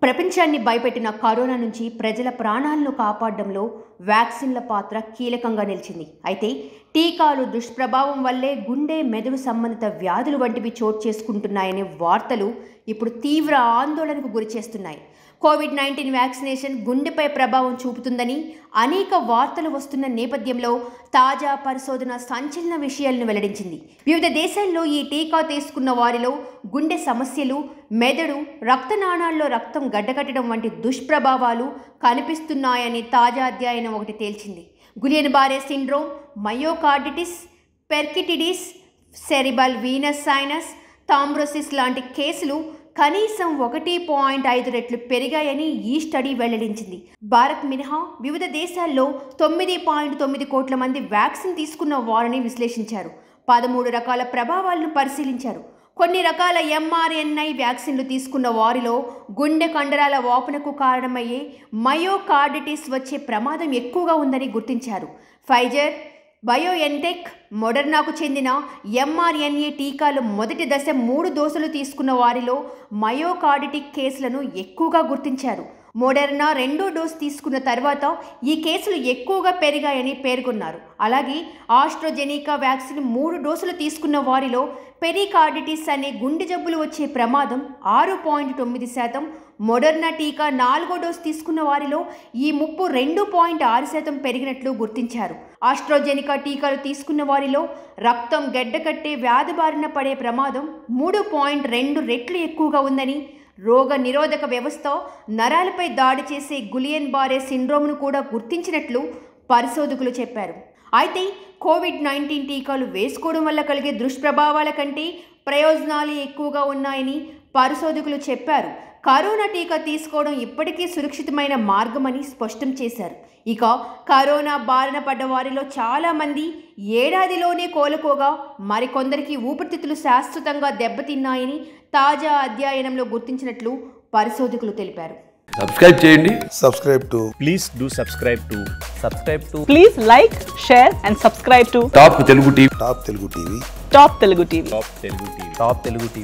ప్రపంచాన్ని భయపెట్టిన కరోనా నుంచి ప్రజల ప్రాణాలను కాపాడడంలో వ్యాక్సిన్ల పాత్ర కీలకంగా నిలిచింది అయితే టీకాలు దుష్ప్రభావం వల్లే గుండె మెదడు సంబంధిత వ్యాధులు వంటివి చోటు చేసుకుంటున్నాయనే వార్తలు ఇప్పుడు తీవ్ర ఆందోళనకు గురిచేస్తున్నాయి కోవిడ్ నైన్టీన్ వ్యాక్సినేషన్ గుండెపై ప్రభావం చూపుతుందని అనేక వార్తలు వస్తున్న నేపథ్యంలో తాజా పరిశోధన సంచలన విషయాలను వెల్లడించింది వివిధ దేశాల్లో ఈ టీకా తీసుకున్న వారిలో గుండె సమస్యలు మెదడు రక్తనాళాల్లో రక్తం గడ్డకట్టడం వంటి దుష్ప్రభావాలు కనిపిస్తున్నాయని తాజా అధ్యయనం ఒకటి తేల్చింది Guillain Barre syndrome myocarditis pericarditis cerebral venous sinus thrombosis లాంటి కేసులు కనీసం ఒకటి పాయింట్ ఐదు రెట్లు పెరిగాయని ఈ స్టడీ వెల్లడించింది భారత్ మినహా వివిధ దేశాల్లో తొమ్మిది పాయింట్ తొమ్మిది కోట్ల మంది వ్యాక్సిన్ తీసుకున్న వారిని విశ్లేషించారు పదమూడు రకాల ప్రభావాలను పరిశీలించారు కొన్ని రకాల ఎంఆర్ఎన్ఐ వ్యాక్సిన్లు తీసుకున్న వారిలో గుండె కండరాల వాపునకు కారణమయ్యే మయోకార్డిటిస్ వచ్చే ప్రమాదం ఎక్కువగా ఉందని గుర్తించారు ఫైజర్ బయోఎన్టెక్ మోడర్నాకు చెందిన ఎంఆర్ఎన్ఏ టీకాలు మొదటి దశ మూడు డోసులు తీసుకున్న వారిలో మయోకార్డిటిక్ కేసులను ఎక్కువగా గుర్తించారు మోడర్నా రెండో డోసు తీసుకున్న తర్వాత ఈ కేసులు ఎక్కువగా పెరిగాయని పేర్కొన్నారు అలాగే ఆస్ట్రోజెనికా వ్యాక్సిన్ మూడు డోసులు తీసుకున్న వారిలో పెరికార్డిటిస్ అనే గుండె జబ్బులు వచ్చే ప్రమాదం ఆరు పాయింట్ తొమ్మిది శాతం మోడర్నా టీకా నాలుగో డోసు తీసుకున్న వారిలో ఈ ముప్పు రెండు పాయింట్ ఆరు శాతం పెరిగినట్లు గుర్తించారు ఆస్ట్రోజెనికా టీకాలు తీసుకున్న వారిలో రక్తం గడ్డకట్టే వ్యాధి బారిన పడే ప్రమాదం మూడు పాయింట్ రెండు రెట్లు ఎక్కువగా ఉందని రోగ నిరోధక వ్యవస్థ నరాలపై దాడి చేసే గులియన్ బారే సిండ్రోమ్ను కూడా గుర్తించినట్లు పరిశోధకులు చెప్పారు అయితే కోవిడ్ నైన్టీన్ టీకాలు వేసుకోవడం వల్ల కలిగే దుష్ప్రభావాల కంటే ప్రయోజనాలు ఎక్కువగా ఉన్నాయని పరిశోధకులు చెప్పారు కరోనా టీకా తీసుకోవడం ఇప్పటికీ సురక్షితమైన మార్గమని స్పష్టం చేశారు ఇక కరోనా బారిన పడ్డ వారిలో చాలామంది ఏడాదిలోనే కోలుకోగా మరికొందరికి ఊపిరితిత్తులు శాశ్వతంగా దెబ్బతిన్నాయని తాజా అధ్యయనంలో గుర్తించినట్లు పరిశోధకులు తెలిపారు సబ్స్క్రైబ్ చేయండి subscribe to please do subscribe to subscribe to Please like, share, and subscribe to top Telugu TV Top Telugu TV. Top Telugu TV. top telugu tv top telugu tv